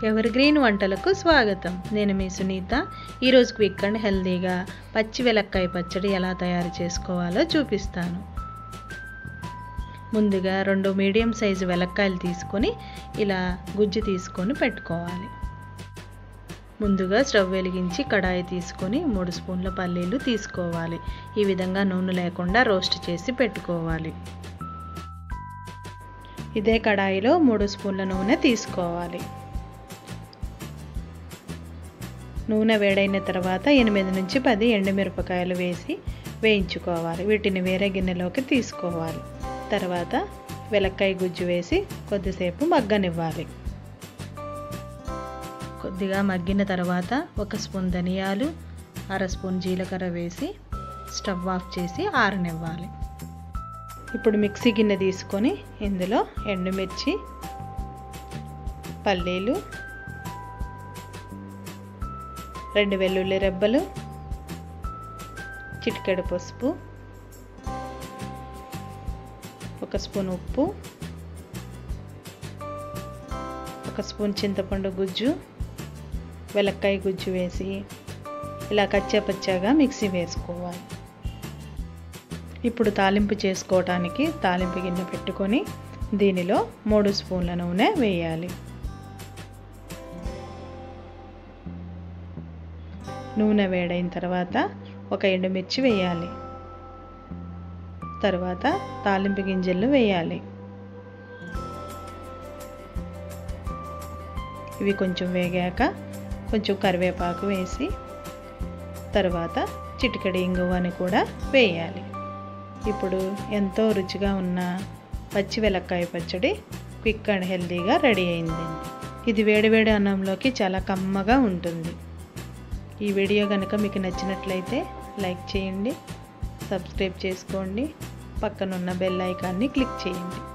ever green వంటలకు స్వాగతం నేను మీ సునీత ఈరోజు క్విక్ అండ్ హెల్దీగా పచ్చి వెలక్కాయ పచ్చడి ఎలా తయారు చేసుకోవాలో చూపిస్తాను ముందుగా రెండు మీడియం సైజు వెలక్కాయలు తీసుకొని ఇలా గుజ్జు తీసుకొని పెట్టుకోవాలి ముందుగా స్టవ్ వెలిగించి కడాయి తీసుకొని మూడు స్పూన్ల పల్లీలు తీసుకోవాలి ఈ విధంగా నూనె లేకుండా రోస్ట్ చేసి పెట్టుకోవాలి ఇదే కడాయిలో మూడు స్పూన్ల నూనె తీసుకోవాలి నూనె వేడైన తర్వాత ఎనిమిది నుంచి పది ఎండుమిరపకాయలు వేసి వేయించుకోవాలి వీటిని వేరే గిన్నెలోకి తీసుకోవాలి తర్వాత వెలక్కాయ గుజ్జు వేసి కొద్దిసేపు మగ్గనివ్వాలి కొద్దిగా మగ్గిన తర్వాత ఒక స్పూన్ ధనియాలు అర స్పూన్ జీలకర్ర వేసి స్టవ్ ఆఫ్ చేసి ఆరనివ్వాలి ఇప్పుడు మిక్సీ గిన్నె తీసుకొని ఇందులో ఎండుమిర్చి పల్లీలు రెండు వెల్లుల్లి రెబ్బలు చిటికెడు పసుపు ఒక స్పూన్ ఉప్పు ఒక స్పూన్ చింతపండు గుజ్జు వెలక్కాయ గుజ్జు వేసి ఇలా కచ్చాపచ్చాగా మిక్సీ వేసుకోవాలి ఇప్పుడు తాలింపు చేసుకోవటానికి తాలింపు గిన్నె పెట్టుకొని దీనిలో మూడు స్పూన్ల నూనె వేయాలి నూనె వేడైన తర్వాత ఒక ఎండుమిర్చి వేయాలి తర్వాత తాలింపు గింజలు వేయాలి ఇవి కొంచెం వేగాక కొంచెం కరివేపాకు వేసి తర్వాత చిటికెడు ఇంగువని కూడా వేయాలి ఇప్పుడు ఎంతో రుచిగా ఉన్న పచ్చి వెలక్కాయ పచ్చడి క్విక్ అండ్ హెల్తీగా రెడీ అయింది ఇది వేడివేడి అన్నంలోకి చాలా కమ్మగా ఉంటుంది ఈ వీడియో కనుక మీకు నచ్చినట్లయితే లైక్ చేయండి సబ్స్క్రైబ్ చేసుకోండి పక్కనున్న బెల్ ఐకాన్ని క్లిక్ చేయండి